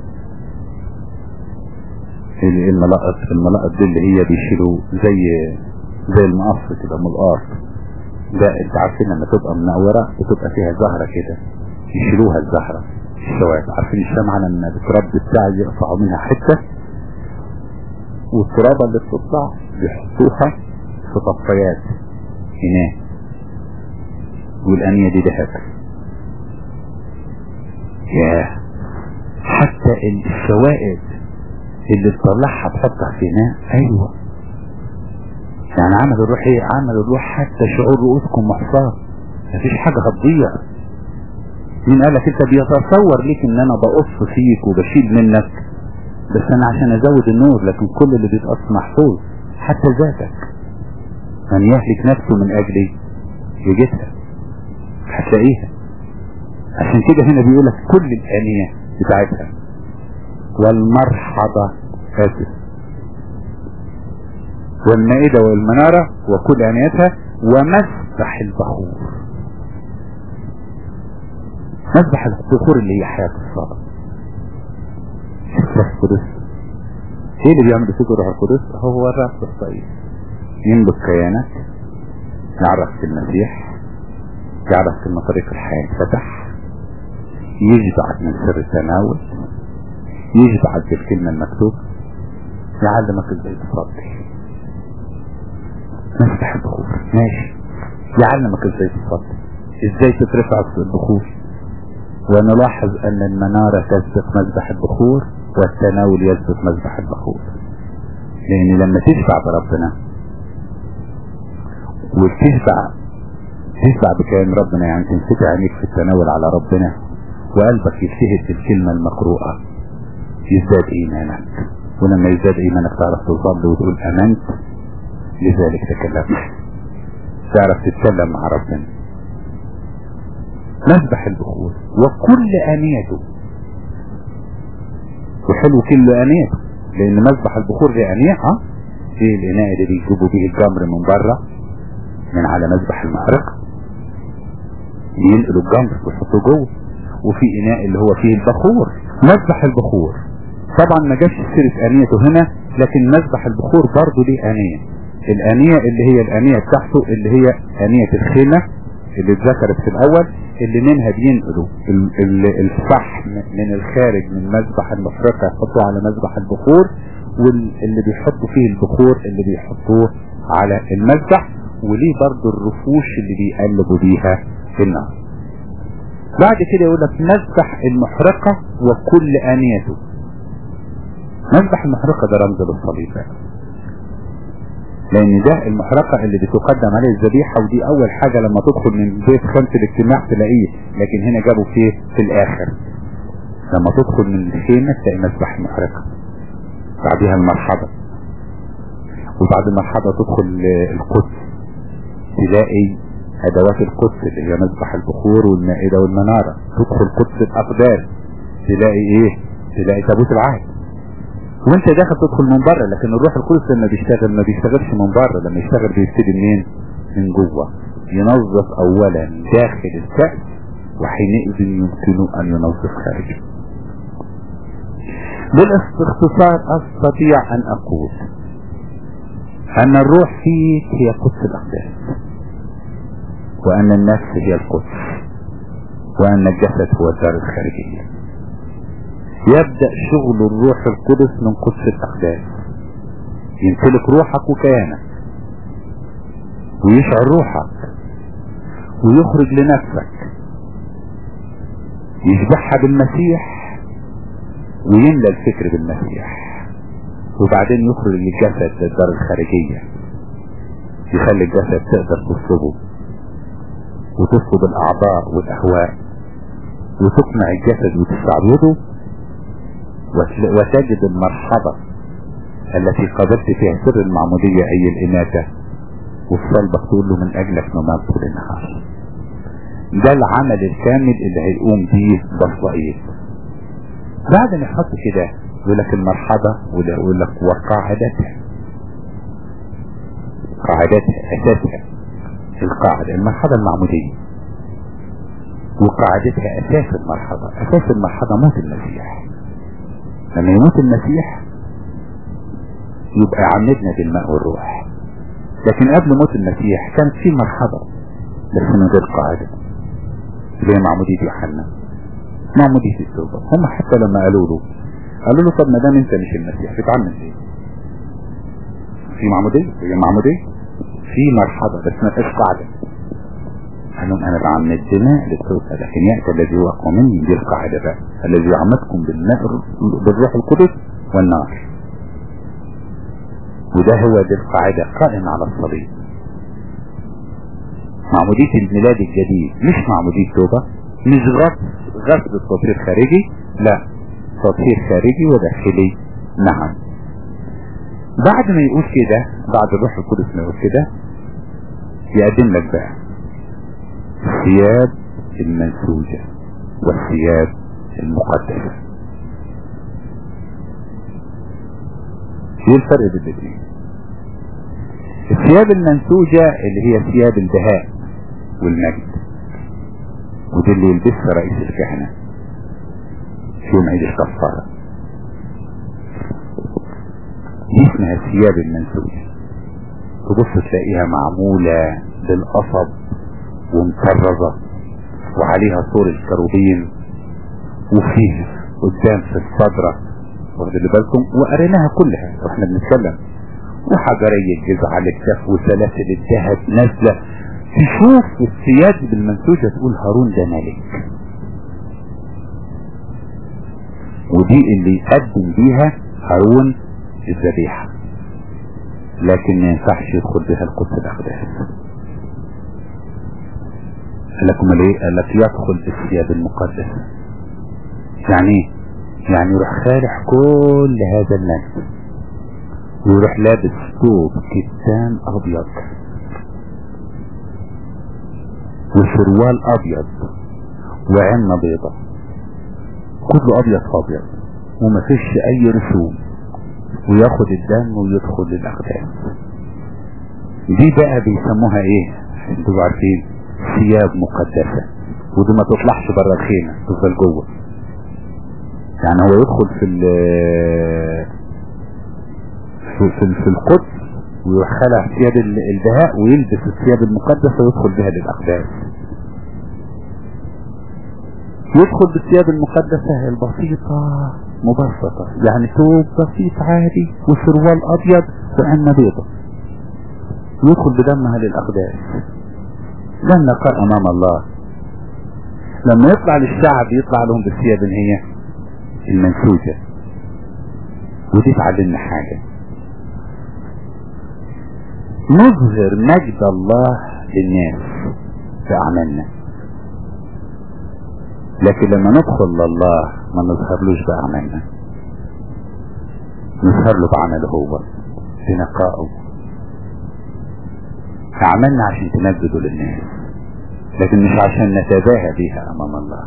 الملائط الملائط دي اللي هي بيشيلوا زي زي المقص كده من الارض ده انت عارفين لما تبقى منورة بتبقى فيها زهرة كده يشيلوها الزهرة الشوارع عارفين الشمعة لما بتربي بتاع يقطعوا منها حتة والترابة اللي بتطلع بيحطوها في طفايات هناك والأنية دي ذهب ياه حتى الشوائب اللي تطلعها تحطها في هناك ايوه يعني عمل الروح ايه عمل الروح حتى شعور رؤوسكم محصار مفيش حاجة هتضيع مين قالك انت بيتصور ليك ان انا بقص فيك وبشيل منك بس انا عشان ازود النور لكن كل اللي بيتقص محفوظ حتى ذاتك من يهلك نفسه من اجلي يجدها هتلاقيها عشان كده هنا بيقولك كل الآنية بتاعتها والمرحضة آسف والمائدة والمنارة وكل آنيتها ومسبح البخور مسبح البخور اللي هي حياة الصلاة الروح القدس ايه اللي بيعمل فيك الروح القدس هو الرأس الصيف يملك كيانك يعرفك المسيح يعرفك ان طريق الحياة فتح يجبعك من سر التناول يجبعك بالكلمة المكتوبة يعلمك ازاي تصلي مسبح البخور ماشي يعلمك ازاي تصلي ازاي تترفع في البخور ونلاحظ ان المنارة تسبق مذبح البخور والتناول يسبق مذبح البخور لان لما تشبع بربنا وتشبع تشبع بكلام ربنا يعني تنفتح عينيك في التناول على ربنا وقلبك يجتهد بالكلمة المقروءة يزداد ايمانك ولما يزداد ايمانك تعرف تصلي وتقول امنت لذلك تكلمت تعرف تتكلم مع ربنا مذبح البخور وكل انيته وحلو كل انيته لان مذبح البخور دي انية ها دي الاناء اللي بيجيبوا بيه الجمر من بره من على مذبح المحرقة ينقلوا الجمر ويحطوه جوه وفي اناء اللي هو فيه البخور مذبح البخور طبعا ما جابش سيرة انيته هنا لكن مذبح البخور برضه ليه انية الانية اللي هي الانية بتاعته اللي هي انية الخيمة اللي اتذكرت في الاول اللي منها بينقلوا الفحم من الخارج من مذبح المفرقة يحطوه على مذبح البخور واللي بيحطوا فيه البخور اللي بيحطوه على المذبح وليه برضو الرفوش اللي بيقلبوا بيها في النار بعد كده يقول لك مذبح المحرقة وكل آنيته مذبح المحرقة ده رمز للصليب لان ده المحرقة اللي بتقدم عليه الذبيحة ودي اول حاجة لما تدخل من بيت خمس الاجتماع تلاقيه لكن هنا جابوا فيه في الاخر لما تدخل من الخيمة تلاقي مذبح المحرقة بعدها المرحبة وبعد المرحبة تدخل القدس تلاقي ادوات القدس اللي هي مذبح البخور والمائدة والمنارة تدخل قدس الاقداس تلاقي ايه تلاقي تابوت العهد وانت داخل تدخل من بره لكن الروح القدس لما بيشتغل ما بيشتغلش من بره لما يشتغل بيبتدي منين من جوه ينظف اولا داخل الكأس وحينئذ يمكن ان ينظف خارجه بالاختصار استطيع ان اقول ان الروح فيك هي قدس الاقداس وان النفس هي القدس وان الجسد هو الدار الخارجيه يبدأ شغل الروح القدس من قدس الأقداس يمتلك روحك وكيانك ويشعر روحك ويخرج لنفسك يشبعها بالمسيح ويملى الفكر بالمسيح وبعدين يخرج الجسد للدار الخارجية يخلي الجسد تقدر تصلبه وتصلب الأعضاء والأهواء وتقنع الجسد وتستعبده وتجد المرحبة التي قابلت فيها سر المعمودية أي الإماتة وفي صلبك تقول له من أجلك نمام طول النهار ده العمل الكامل اللي هيقوم بيه بصائر بعد ما يحط كده يقول لك المرحبة وده يقول لك وقاعدتها قاعدتها أساسها القاعدة المرحبة المعمودية وقاعدتها أساس المرحبة أساس المرحبة موت المسيح لما يموت المسيح يبقى عمدنا بالماء والروح لكن قبل موت المسيح كانت في مرحبا بس من غير قاعدة زي معمودية يوحنا معمودية التوبة هم حتى لما قالوا له قالوا له طب ما دام انت مش المسيح بتعمل ايه في معمودية هي معمودية في مرحبا بس ما فيش قاعدة قال لهم انا بعمل الدماء للتوبة لكن يأتي الذي هو اقوى مني دي القاعدة بقى الذي يعمدكم بالماء بالروح القدس والنار وده هو دي القاعدة قائم على الصليب معمودية الميلاد الجديد مش معمودية توبة مش غصب غصب التطهير خارجي لا تطهير خارجي وداخلي نعم بعد ما يقول كده بعد الروح القدس ما يقول كده يقدم لك بقى الثياب المنسوجة والثياب المقدسة ايه الفرق بين الاثنين الثياب المنسوجة اللي هي ثياب البهاء والمجد ودي اللي يلبسها رئيس الكهنة في يوم عيد الكفارة دي اسمها الثياب المنسوجة تبص تلاقيها معمولة بالقصب ومكرزة وعليها صور الكروبين وفيه قدام في الصدرة واخد اللي بالكم وقريناها كلها واحنا بنتكلم وحجرية الجزع على الكف وسلاسل الذهب نازلة تشوف الثياب بالمنسوجة تقول هارون ده ملك ودي اللي يقدم بيها هارون الذبيحة لكن ما ينفعش يدخل بها القدس الأقداس قال لكم ليه قال لك يدخل بالثياب المقدسة يعني ايه يعني يروح خالح كل هذا المجد ويروح لابس ثوب كتان ابيض وشروال ابيض وعمة بيضة كله ابيض في ابيض وما فيش اي رسوم وياخد الدم ويدخل للاقدام دي بقى بيسموها ايه انتوا عارفين ثياب مقدسة ودي ما تطلعش بره الخيمة تفضل جوه يعني هو يدخل في ال في, في, في القدس ويروح خلع ثياب البهاء ويلبس الثياب المقدسة ويدخل بها للأقداس يدخل بالثياب المقدسة البسيطة مبسطة يعني ثوب بسيط عادي وسروال أبيض وعمة بيضة يدخل بدمها للأقداس ده النقاء أمام الله لما يطلع للشعب يطلع لهم بالثياب هي المنسوجة ودي تعلمنا حاجة نظهر مجد الله للناس في أعمالنا لكن لما ندخل لله ما نظهرلوش بأعمالنا نظهر له بعمله هو بنقائه أعمالنا عشان تمجده للناس لكن مش عشان نتباهى بيها أمام الله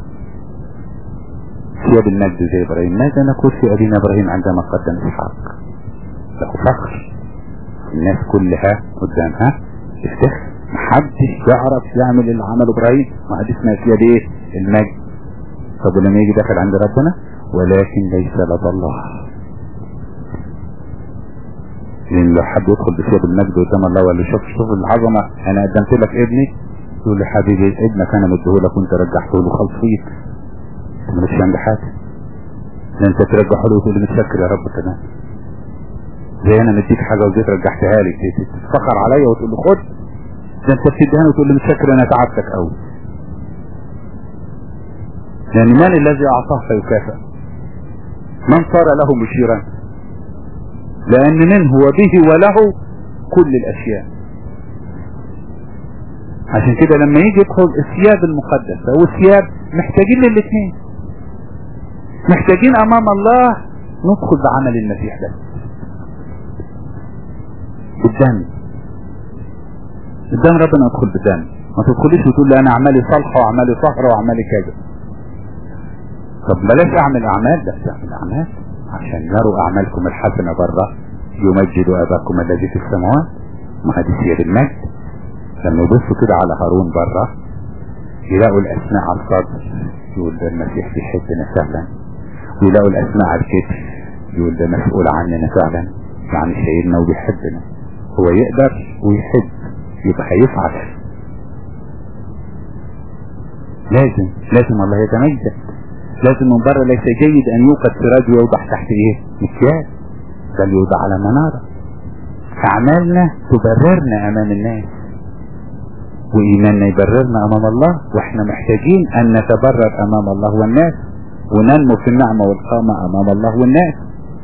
ثياب المجد زي إبراهيم ماذا نقول في أبينا إبراهيم عندما قدم إسحاق له فخر الناس كلها قدامها تفتخر محدش يعرف يعمل اللي عمله إبراهيم ما حدش اسمها ثياب إيه المجد طب ولما يجي داخل عند ربنا ولكن ليس لدى الله لان لو حد يدخل بثياب المجد قدام الله ولا شوف شوف العظمة انا قدمت لك ابني يقول له حبيبي ابنك انا مديهولك وانت رجعته له خلص فيك مالكش عند حاجة ده انت ترجعه له وتقول لي متشكر يا رب كمان زي انا مديك حاجة وجيت رجعتها لي تتفخر عليا وتقول له خد ده انت بتديها وتقول لي متشكر انا تعبتك قوي لأن من الذي أعطاه فيكافئ من صار له مشيرا لأن منه وبه وله كل الأشياء عشان كده لما يجي يدخل الثياب المقدسة والثياب محتاجين للاثنين محتاجين أمام الله ندخل بعمل المسيح ده بالدم قدام ربنا ادخل بالدم ما تدخليش وتقول لي انا اعمالي صالحه واعمالي صهره واعمالي كذا طب بلاش اعمل اعمال لا تعمل اعمال عشان يروا اعمالكم الحسنة بره يمجدوا اباكم الذي في السماوات ما هذه هي المجد لما يبصوا كده على هارون بره يلاقوا الاسماء على الصدر يقول ده المسيح بيحبنا فعلا ويلاقوا الاسماء على الكتف يقول ده مسؤول عننا فعلا يعني شايلنا وبيحبنا هو يقدر ويحب يبقى هيفعل لازم لازم الله يتمجد لازم من بره ليس جيد ان يوقد سراج ويوضع تحت ايه مكياج بل يوضع على منارة اعمالنا تبررنا امام الناس وايماننا يبررنا امام الله واحنا محتاجين ان نتبرر امام الله والناس وننمو في النعمة والقامة امام الله والناس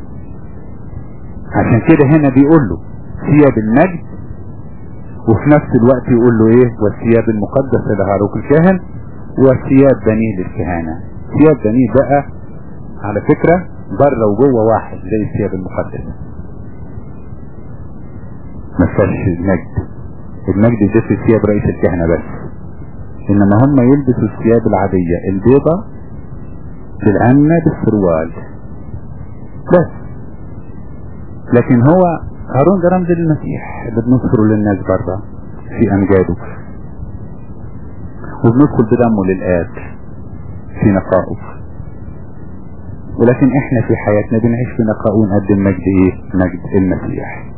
عشان كده هنا بيقول له ثياب المجد وفي نفس الوقت يقول له ايه والثياب المقدسة لهاروك الكاهن وثياب بنيه للكهانة ثياب بنيه بقى على فكرة بره وجوه واحد زي الثياب المقدسة ما فيهاش المجد المجد ده في ثياب رئيس الكهنة بس انما هم يلبسوا الثياب العادية البيضة بالعمة بالسروال بس لكن هو هارون ده رمز للمسيح اللي بنذكره للناس بره في امجاده وبندخل بدمه للآب في نقائه ولكن احنا في حياتنا بنعيش في نقاء ونقدم مجد ايه مجد المسيح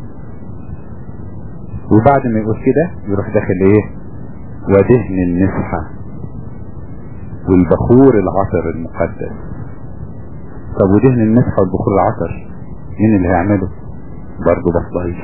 وبعد ما يقول كده يروح داخل ايه ودهن المسحة والبخور العطر المقدس طب ودهن المسحة والبخور العطر مين اللي هيعمله برضه بصبعيل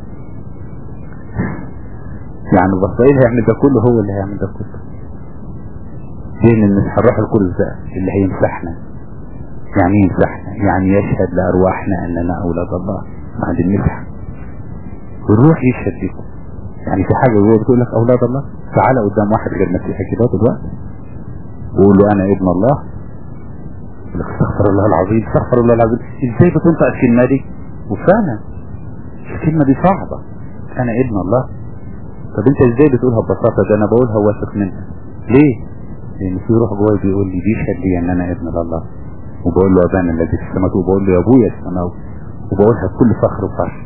يعني بصبعيل هيعمل ده كله هو اللي هيعمل ده كله دهن المسحة الروح القدس ده اللي هيمسحنا يعني يمسحنا يعني يشهد لأرواحنا أننا أولاد الله بعد المسحة والروح يشهد لكم يعني في حاجة جوه بتقول لك أولاد الله تعالى قدام واحد غير مسيحي كده دلوقتي وقول له أنا ابن الله يقول لك استغفر الله العظيم استغفر الله العظيم ازاي بتنطق الكلمة دي وفعلا الكلمة دي صعبة أنا ابن الله طب أنت ازاي بتقولها ببساطة ده أنا بقولها واثق منها ليه؟ لأن في روح جواي بيقول لي بيشهد لي أن أنا ابن الله وبقول له أبانا الذي في السماء وبقول له يا أبويا السماوي وبقولها بكل فخر وفرح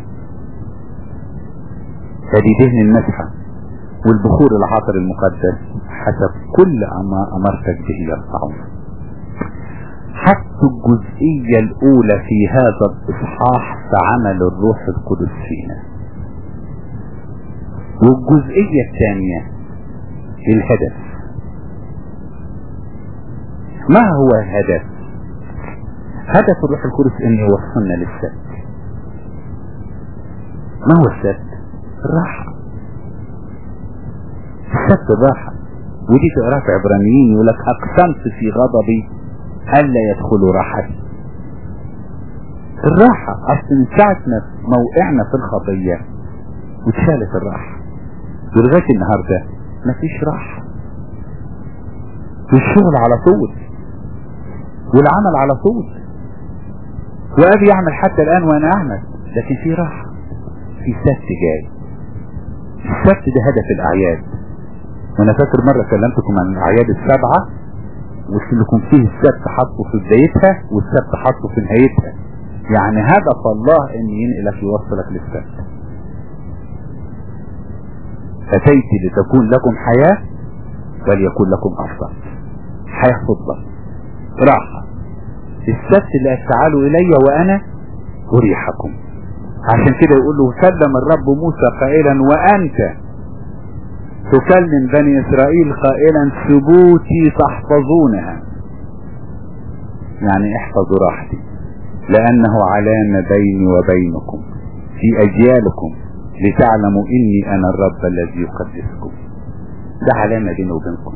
هذه دهن المسحة والبخور العطر المقدس حسب كل ما أمرتك به يرفعون حتى الجزئية الأولى في هذا الإصحاح فعمل الروح القدس فينا والجزئية الثانية الهدف ما هو الهدف هدف الروح القدس ان يوصلنا للسبت ما هو السبت الراحة السبت الراحة ودي تقراها في عبرانيين يقول لك اقسمت في غضبي الا يدخلوا راحتي الراحة اصل من ساعة ما موقعنا في الخطية واتشالت الراحة ولغاية النهاردة مفيش راحة والشغل على طول والعمل على طول وابي يعمل حتى الان وانا اعمل لكن في راحة في سبت جاي السبت ده هدف الاعياد وانا فاكر مرة كلمتكم عن الاعياد السبعة وقلت لكم فيه السبت حطه في بدايتها والسبت حطه في نهايتها يعني هدف الله ان ينقلك يوصلك للسبت اتيت لتكون لكم حياة وليكون لكم افضل حياة فضلة راحة السبت اللي تعالوا الي وانا اريحكم عشان كده يقول له كلم الرب موسى قائلا وانت تكلم بني اسرائيل قائلا ثبوتي تحفظونها يعني احفظوا راحتي لانه علامة بيني وبينكم في اجيالكم لتعلموا اني انا الرب الذي يقدسكم ده علامة بيني وبينكم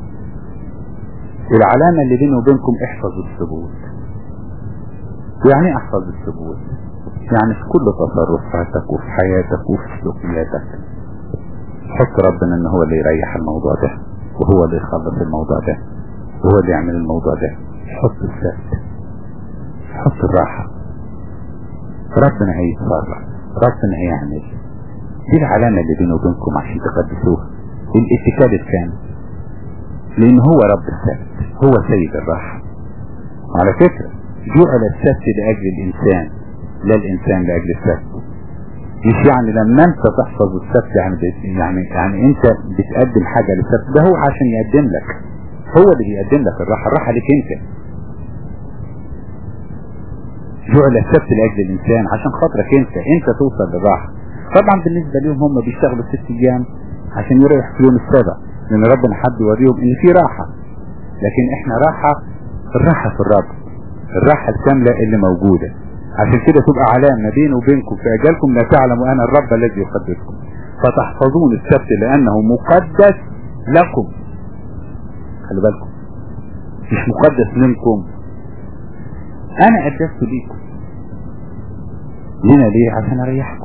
العلامة اللي بيني وبينكم احفظوا الثبوت يعني احفظ الثبوت يعني في كل تصرفاتك وفي حياتك وفي سلوكياتك حط ربنا ان هو اللي يريح الموضوع ده وهو اللي يخلص الموضوع ده وهو اللي يعمل الموضوع ده حط السبت حط الراحة ربنا هيتصرف ربنا هيعمل دي العلامة اللي بيني وبينكم عشان تقدسوها الاتكال الثاني لان هو رب السبت هو سيد الراحة على فكرة جعل السبت لأجل الإنسان لا الإنسان لأجل السبت مش يعني لما انت تحفظ السبت يعني يعني يعني انت بتقدم حاجة للسبت ده هو عشان يقدم لك هو اللي بيقدم لك الراحة الراحة ليك انت جعل السبت لأجل الإنسان عشان خاطرك انت انت توصل للراحة طبعا بالنسبة لهم هم بيشتغلوا ست ايام عشان يريح في يوم السابع لان ربنا حد يوريهم ان في راحة لكن احنا راحة الراحة في الرب الراحة الكاملة اللي موجودة عشان كده تبقى علامة بيني وبينكم في أجالكم لا تعلموا أنا الرب الذي يقدسكم فتحفظون السبت لأنه مقدس لكم خلي بالكم مش مقدس منكم أنا قدست ليكم لنا ليه عشان أريحكم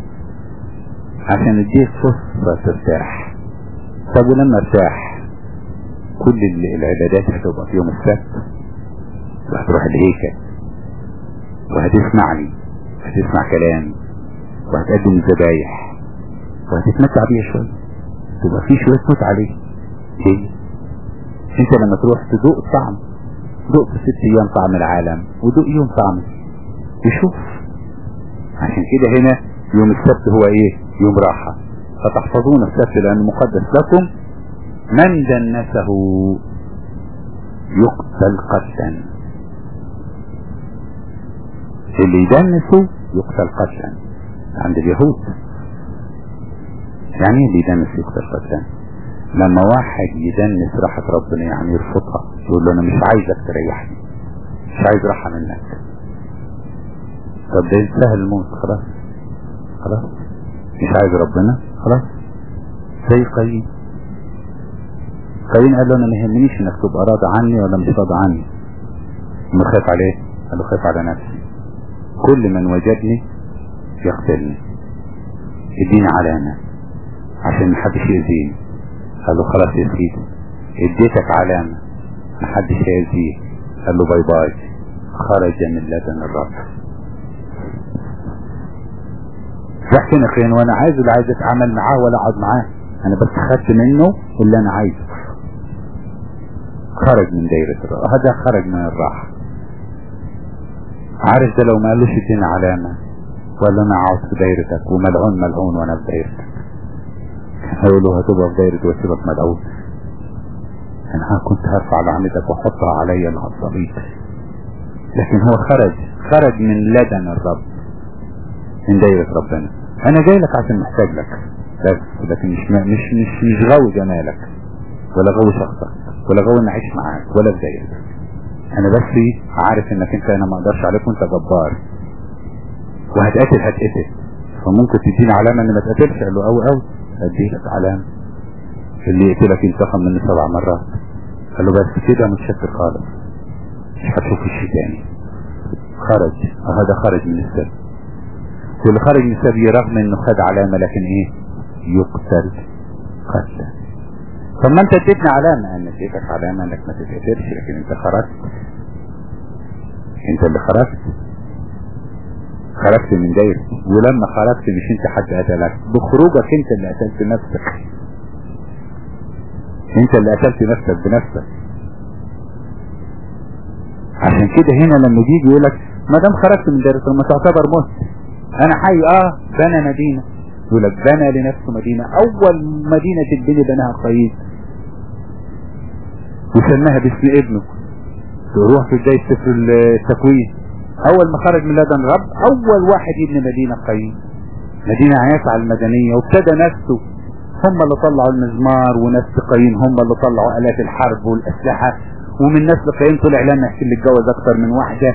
عشان اديك فرصة ترتاح طب ولما ارتاح كل العبادات هتبقى في يوم السبت وهتروح الهيكل وهتسمعني وهتسمع كلام وهتقدم الذبايح وهتتمتع بيها شوية تبقى في شوية متعة ليه ليه انت لما تروح تذوق طعم ذوق في ست ايام طعم العالم وذوق يوم طعم تشوف عشان كده هنا يوم السبت هو ايه يوم راحة فتحفظون السبت لانه مقدس لكم من دنسه يقتل قتلا اللي يدنسه يقتل قتلا عند اليهود يعني ايه اللي يدنس يقتل قتلا لما واحد يدنس راحة ربنا يعني يرفضها يقول له انا مش عايزك تريحني مش عايز راحة منك طب ده سهل الموت خلاص خلاص مش عايز ربنا خلاص زي قايين قايين قال له انا ما يهمنيش انك تبقى راضي عني ولا مش راضي عني ما خاف عليه قال له خاف على نفسي كل من وجدني يقتلني اديني علامة عشان محدش يأذيني قال له خلاص يا سيدي اديتك علامة محدش هيأذيك قال له باي باي خرج من لدن الرب رحت هنا فين وانا عايز اللي عايز اتعامل معاه ولا اقعد معاه انا بس خدت منه اللي انا عايزه خرج من دايرة الراحة هذا خرج من الراحة عارف ده لو ما قالوش اديني علامة ولا انا اقعد في دايرتك وملعون ملعون وانا في دايرتك هيقولوا هتبقى في دايرة وسيبك ملعون انا كنت هرفع لعنتك واحطها عليا الصليب لكن هو خرج خرج من لدن الرب من دايرة ربنا انا جاي لك عشان محتاج لك بس لكن مش مش مش مش غاوي جمالك ولا غاوي شخصك ولا غاوي اني اعيش معاك ولا في دايرتك انا بس عارف انك انت انا ما اقدرش عليك وانت جبار وهتقتل هتقتل فممكن تديني علامة ان ما تقتلش قال له قوي قوي ادي لك علامة اللي يقتلك ينتقم مني سبع مرات قال له بس كده متشكر خالص مش هتشوف الشيء تاني خرج وهذا خرج من السبب واللي خرج من السبي رغم انه خد علامة لكن ايه يقتل قتلا طب ما انت اديتني علامة انا اديتك علامة انك ما تتقتلش لكن انت خرجت انت اللي خرجت خرجت من دايرتي ولما خرجت مش انت حد قتلك بخروجك انت اللي قتلت نفسك انت اللي قتلت نفسك بنفسك عشان كده هنا لما يجي يقول لك ما دام خرجت من دايرتك ما تعتبر مت انا حي اه بنى مدينة يقول لك بنى لنفسه مدينة اول مدينة تتبني بناها قيس وسماها باسم ابنه تروح في بداية سفر التكوين اول ما خرج من لدن رب اول واحد يبني مدينة قيم مدينة يسعى المدنية وابتدى نفسه هم اللي طلعوا المزمار وناس قيم هم اللي طلعوا آلات الحرب والأسلحة ومن نسل قيم طلع لنا اللي اتجوز اكتر من واحدة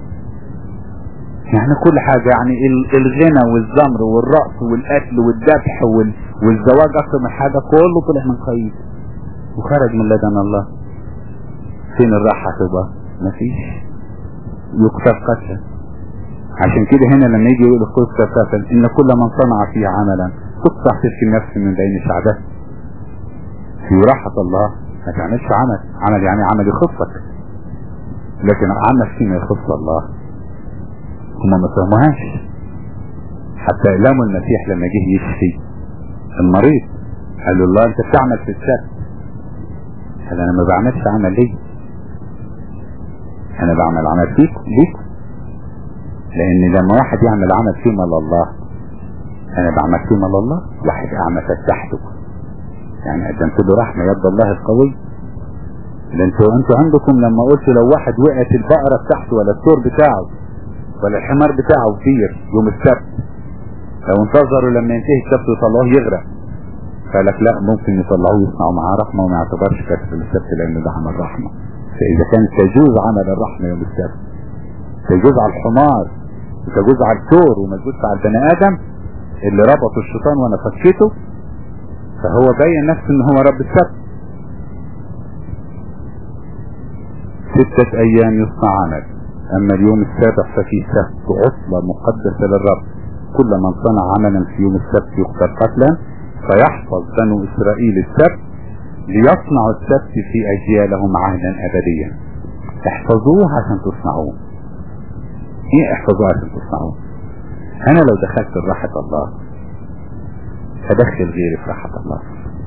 يعني كل حاجة يعني الغنى والزمر والرقص والقتل والذبح والزواج اكتر من حاجة كله طلع من قيم وخرج من لدن الله فين الراحة تبقى مفيش يقتل قتلا عشان كده هنا لما يجي يقول القدس قتل ان كل من صنع فيه عملا تقطع تلك النفس من بين شعبه في راحة الله ما تعملش عمل عمل يعني عمل يخصك لكن عمل فيما يخص الله هم ما فهموهاش حتى اعلاموا المسيح لما جه يشفي المريض قال له الله انت بتعمل في السبت قال انا ما بعملش عمل ليه انا بعمل عمل فيك ليك لان لما واحد يعمل عمل فيما لله انا بعمل فيما لله واحد اعمى فتحته يعني قدمت له رحمة يد الله القوي ده انتوا انتوا عندكم لما قلت لو واحد وقعت البقرة بتاعته ولا الثور بتاعه ولا الحمار بتاعه طير يوم السبت لو انتظروا لما ينتهي السبت ويطلعوه يغرق قالك لا ممكن يطلعوه يصنعوا معاه رحمة وما يعتبرش كسر السبت لان ده عمل رحمة فاذا كان تجوز عمل الرحمة يوم السبت تجوز على الحمار وتجوز على الدور وما تجوز على البني ادم اللي ربطه الشيطان وانا فكيته فهو باين نفسه ان هو رب السبت ستة ايام يصنع عمل اما اليوم السابع ففي سبت عطلة مقدسة للرب كل من صنع عملا في يوم السبت يقتل قتلا فيحفظ بنو اسرائيل السبت ليصنعوا السبت في اجيالهم عهدا ابديا احفظوه عشان تصنعوه ايه احفظوه عشان تصنعوه انا لو دخلت راحة الله هدخل غيري في راحة الله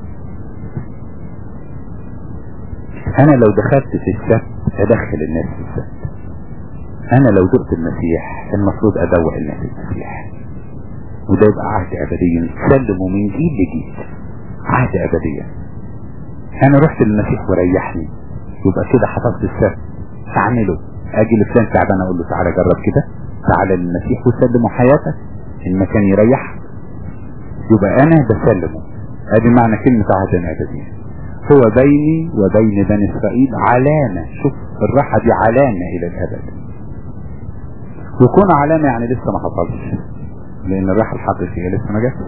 انا لو دخلت في السبت هدخل الناس في السبت انا لو دقت المسيح المفروض ادوق الناس المسيح وده يبقى عهد ابدي سلمه من جيل لجيل عهد ابدي انا رحت للمسيح وريحني يبقى كده حفظت السبت اعمله اجي لفلان تعبان اقول له تعالى جرب كده تعالى للمسيح وسلمه حياتك ان كان يريح يبقى انا بسلمه ادي معنى كلمة عهد ابدي هو بيني وبين بني اسرائيل علامة شوف الراحة دي علامة الى الابد وكون علامة يعني لسه ما حصلش لان الراحة الحقيقية لسه ما جاتش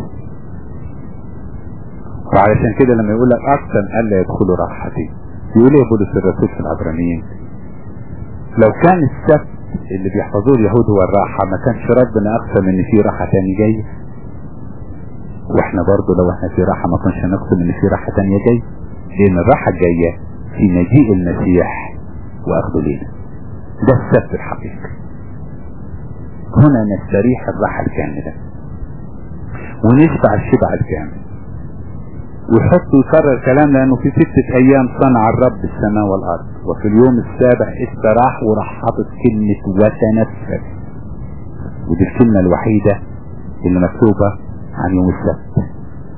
وعلشان كده لما يقول لك اقسم الا يدخلوا راحتي يقول ايه بولس الرسول في العبرانيين لو كان السبت اللي بيحفظوه اليهود هو الراحة ما كانش ربنا اقسم ان في راحة تاني جاية واحنا برضو لو احنا في راحة ما كناش هنقسم ان في راحة تانية جاية لان الراحة الجاية في مجيء المسيح واخذه لينا ده السبت الحقيقي هنا نستريح الراحة الكاملة ونشبع الشبع الكامل ويحط ويكرر كلام لانه في ستة ايام صنع الرب السماء والارض وفي اليوم السابع استراح وراح حاطط كلمة وتنفس ودي الكلمة الوحيدة اللي مكتوبة عن يوم السبت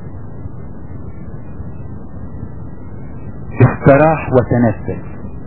استراح وتنفس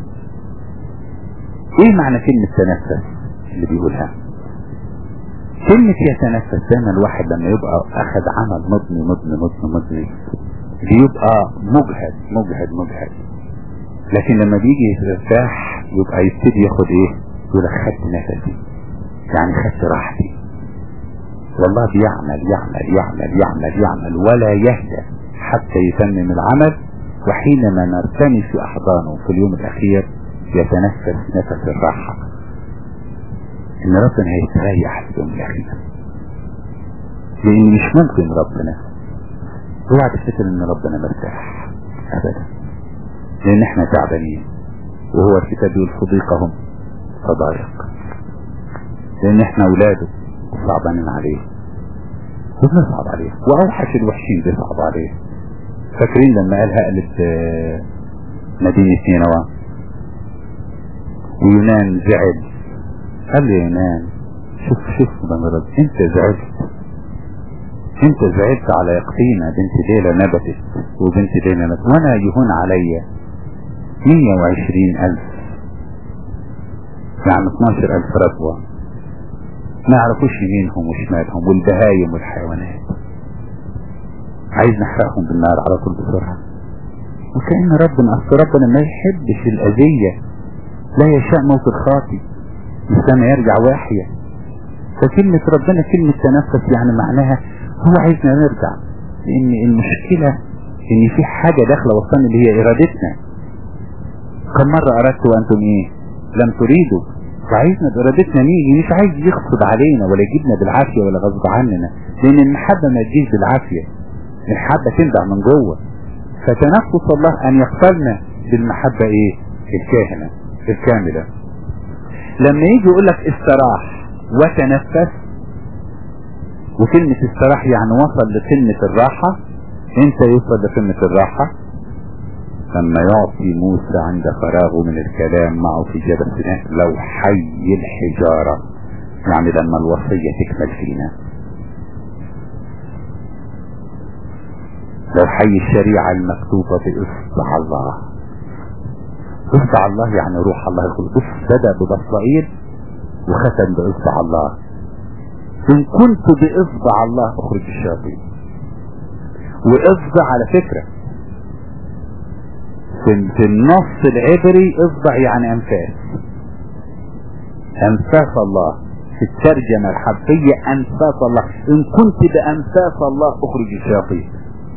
ايه معنى كلمة تنفس اللي بيقولها كلمة يتنفس دايما الواحد لما يبقى اخذ عمل مضني مضني مضني مضني بيبقى مجهد مجهد مجهد لكن لما بيجي يرتاح يبقى يبتدي ياخد ايه يقول لك خدت نفسي يعني خدت راحتي والله بيعمل يعمل يعمل يعمل يعمل ولا يهدى حتى يتمم العمل وحينما نرتمي في احضانه في اليوم الاخير يتنفس نفس الراحة ان ربنا هيستريح في اليوم الاخير لان مش ممكن ربنا اوعى تفتكر ان ربنا مرتاح ابدا لان احنا تعبانين وهو الكتاب يقول صديقهم فضايق لان احنا اولاده وصعبانين عليه وبنصعب عليه واوحش الوحشين بيصعب عليه فاكرين لما قال هقلب مدينة نينوى ويونان زعل قال لي يونان شوف شوف بمرض انت زعلت انت زعلت على يقطينة بنت ليلة نبتت وبنت ليلة نبتت وانا يهون عليا مية وعشرين الف يعني اتناشر الف رتوة ما يعرفوش يمينهم وشمالهم والبهايم والحيوانات عايز نحرقهم بالنار على طول بسرعة وكأن ربنا أصل ربنا ما يحبش الأذية لا يشاء موت الخاطي السنة يرجع واحية فكلمة ربنا كلمة تنفس يعني معناها هو عايزنا نرجع لأن المشكلة إن في حاجة داخلة وصلنا اللي هي إرادتنا كم مرة أردت وأنتم إيه لم تريدوا وعايزنا بإرادتنا نيجي مش عايز يغصب علينا ولا يجيبنا بالعافية ولا غصب عننا لأن المحبة ما تجيش بالعافية المحبة تنبع من جوه فتنفس الله أن يقبلنا بالمحبة إيه الكاهنة الكاملة لما يجي يقول لك استراح وتنفس وكلمة استراح يعني وصل لقمة الراحة انت يوصل لقمة الراحة لما يعطي موسى عند فراغه من الكلام معه في جبل سيناء لو حي الحجارة يعني لما الوصية تكمل فينا لو حي الشريعة المكتوبة بإصبع الله إصبع الله يعني روح الله القدس بدأ ببصائر وختم بإصبع الله إن كنت بإصبع الله أخرج الشياطين وإصبع على فكرة في, في النص العبري إصبع يعني أنفاس أنفاس الله في الترجمة الحرفية أنفاس الله إن كنت بأنفاس الله أخرج الشياطين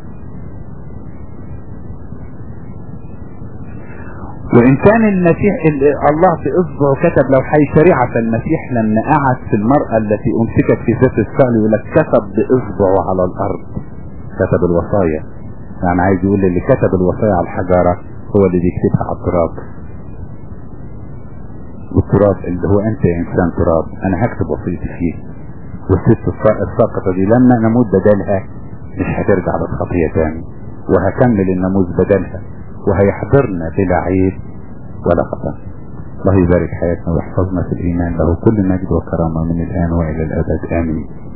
وإن كان المسيح الله في إصبعه كتب لو حي شريعة فالمسيح لما قعد في المرأة التي أمسكت في ذات الفعل يقول لك كتب بإصبعه على الأرض كتب الوصايا يعني عايز يقول اللي كتب الوصايا على الحجارة هو اللي بيكتبها على التراب والتراب اللي هو أنت يا إنسان تراب أنا هكتب وصيتي فيه والست الساقطة دي لما نموت بدلها مش هترجع للخطية تاني وهكمل الناموس بدلها وهيحضرنا بلا عيب ولا خطأ الله يبارك حياتنا ويحفظنا في الإيمان له كل مجد وكرامة من الآن وإلى الأبد آمين